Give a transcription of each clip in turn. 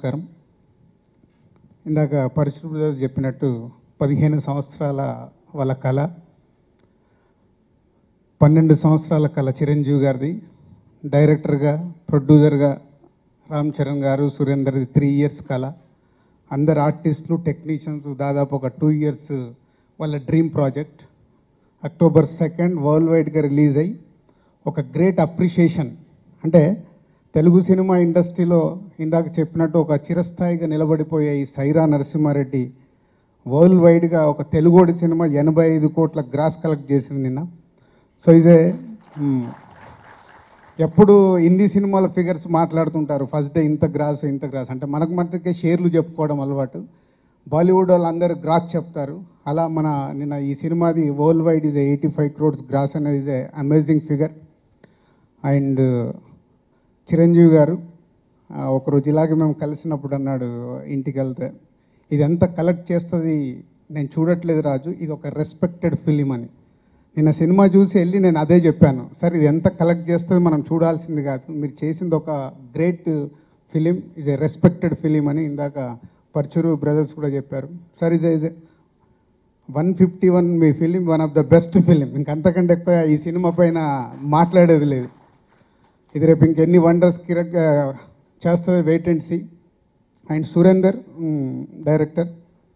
నమస్కారం ఇందాక పరిశుభ్ర బ్రదర్స్ చెప్పినట్టు పదిహేను సంవత్సరాల వాళ్ళ కళ పన్నెండు సంవత్సరాల కళ చిరంజీవి గారిది డైరెక్టర్గా ప్రొడ్యూసర్గా రామ్ చరణ్ గారు సురేందర్ది త్రీ ఇయర్స్ కళ అందరు ఆర్టిస్టులు టెక్నీషియన్స్ దాదాపు ఒక టూ ఇయర్స్ వాళ్ళ dream project October second world వైడ్గా రిలీజ్ అయ్యి ఒక గ్రేట్ అప్రిషియేషన్ అంటే తెలుగు సినిమా ఇండస్ట్రీలో ఇందాక చెప్పినట్టు ఒక చిరస్థాయిగా నిలబడిపోయే ఈ సైరా నరసింహారెడ్డి వరల్డ్ వైడ్గా ఒక తెలుగోడి సినిమా ఎనభై ఐదు కోట్ల గ్రాస్ కలెక్ట్ చేసింది నిన్న సో ఇదే మ్, ఎప్పుడు హిందీ సినిమాల ఫిగర్స్ మాట్లాడుతుంటారు ఫస్ట్ డే ఇంత గ్రాస్ ఇంత గ్రాస్ అంటే మనకు మనకే షేర్లు చెప్పుకోవడం అలవాటు బాలీవుడ్ వాళ్ళందరూ గ్రాస్ చెప్తారు అలా మన నిన్న ఈ సినిమాది world wide is eighty five crores gross అనేది is amazing figure and Chiranjeevi garu ఆ, ఒకరోజు ఇలాగే మేము కలిసినప్పుడు అన్నాడు ఇంటికి వెళ్తే ఇది ఎంత కలెక్ట్ చేస్తుంది నేను చూడట్లేదు రాజు ఇది ఒక రెస్పెక్టెడ్ ఫిలిం అని నిన్న సినిమా చూసి వెళ్ళి నేను అదే చెప్పాను సార్ ఇది ఎంత కలెక్ట్ చేస్తుంది మనం చూడాల్సింది కాదు మీరు చేసింది ఒక great film is a respected film అని ఇందాక పర్చురు బ్రదర్స్ కూడా చెప్పారు sir is is one fifty one మీ film one of the best film ఇంకంతకంటే ఎక్కువ ఈ సినిమా పైన మాట్లాడేది లేదు ఇది రేపు ఇంకెన్ని వండర్స్ కిరట్ చేస్తుంది wait and see and Surender director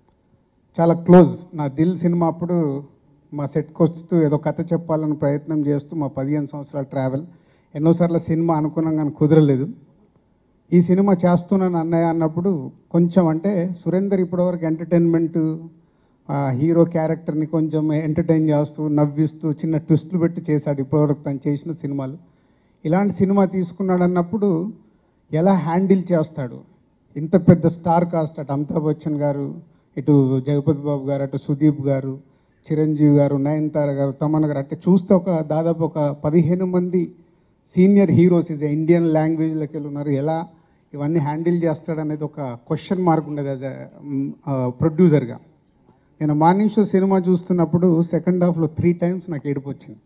చాలా క్లోజ్ నా దిల్ సినిమా అప్పుడు మా సెట్కి వస్తూ ఏదో కథ చెప్పాలని ప్రయత్నం చేస్తూ మా పదిహేను సంవత్సరాల ట్రావెల్ ఎన్నోసార్లు సినిమా అనుకున్నాం కానీ కుదరలేదు ఈ సినిమా చేస్తున్నాను అన్నయ్య అన్నప్పుడు కొంచెం అంటే సురేందర్ ఇప్పటివరకు ఎంటర్టైన్మెంట్ హీరో క్యారెక్టర్ని కొంచెం ఎంటర్టైన్ చేస్తూ నవ్విస్తూ చిన్న ట్విస్టులు పెట్టి చేశాడు ఇప్పటివరకు తను చేసిన సినిమాలు ఇలాంటి సినిమా తీసుకున్నాడు అన్నప్పుడు ఎలా హ్యాండిల్ చేస్తాడు ఇంత పెద్ద స్టార్ కాస్ట్ అటు అమితాబ్ బచ్చన్ గారు ఇటు జగపతి బాబు గారు అటు సుదీప్ గారు చిరంజీవి గారు నయనతార గారు తమన్ గారు అంటే చూస్తే ఒక దాదాపు ఒక పదిహేను మంది సీనియర్ హీరోస్ ఇస్ ఇండియన్ లాంగ్వేజ్లోకి వెళ్ళి ఉన్నారు ఎలా ఇవన్నీ హ్యాండిల్ చేస్తాడనేది ఒక క్వశ్చన్ మార్క్ ఉండేది యాజ్ ప్రొడ్యూసర్గా నేను మార్నింగ్ షో సినిమా చూస్తున్నప్పుడు సెకండ్ హాఫ్లో త్రీ టైమ్స్ నాకు ఏడుపు వచ్చింది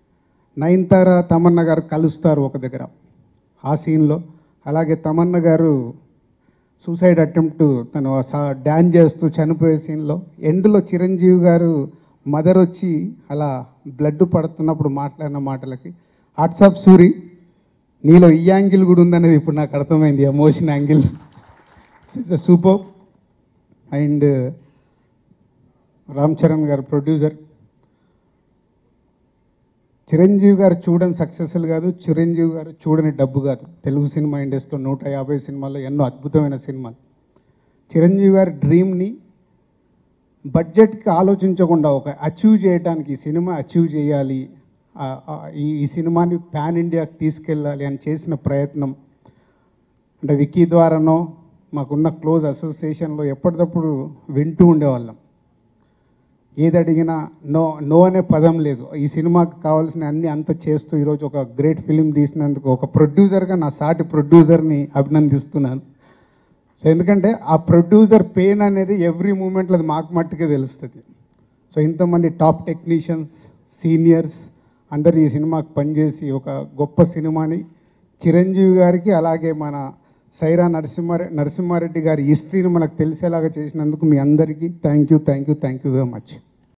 నయనతార తమన్న గారు కలుస్తారు ఒక దగ్గర ఆ సీన్లో అలాగే తమన్న గారు సూసైడ్ అటెంప్ట్ తను డ్యాన్స్ చేస్తూ చనిపోయే సీన్లో ఎండ్లో చిరంజీవి గారు మదర్ వచ్చి అలా బ్లడ్ పడుతున్నప్పుడు మాట్లాడిన మాటలకి వాట్సాప్ సూరి నీలో ఈ యాంగిల్ కూడా ఉందనేది ఇప్పుడు నాకు అర్థమైంది emotion angle it's super and Ram Charan garu producer Chiranjeevi గారు చూడని సక్సెస్ఫుల్ కాదు చిరంజీవి గారు చూడని డబ్బు కాదు తెలుగు సినిమా ఇండస్ట్రీలో నూట యాభై సినిమాల్లో ఎన్నో అద్భుతమైన సినిమాలు చిరంజీవి గారి డ్రీమ్ని బడ్జెట్కి ఆలోచించకుండా ఒక అచీవ్ చేయడానికి ఈ సినిమా అచీవ్ చేయాలి ఆ- ఆ ఈ ఈ సినిమాని పాన్ ఇండియాకి తీసుకెళ్ళాలి అని చేసిన ప్రయత్నం అంటే వికీ ద్వారానో మాకున్న క్లోజ్ అసోసియేషన్లో ఎప్పటికప్పుడు వింటూ ఉండేవాళ్ళం ఏది అడిగినా నో నో అనే పదం లేదు ఈ సినిమాకి కావాల్సిన అన్ని అంత చేస్తూ ఈరోజు ఒక గ్రేట్ ఫిలిం తీసినందుకు ఒక ప్రొడ్యూసర్గా నా సాటి ప్రొడ్యూసర్ని అభినందిస్తున్నాను సో ఎందుకంటే ఆ ప్రొడ్యూసర్ పెయిన్ అనేది ఎవ్రీ మూమెంట్లో అది మాకు మట్టుకే తెలుస్తుంది సో ఇంతమంది టాప్ టెక్నీషియన్స్ సీనియర్స్ అందరు ఈ సినిమాకి పనిచేసి ఒక గొప్ప సినిమాని చిరంజీవి గారికి అలాగే మన సైరా నరసింహారె నరసింహారెడ్డి గారి హిస్టరీని మనకు తెలిసేలాగా చేసినందుకు మీ అందరికీ thank you thank you thank you very much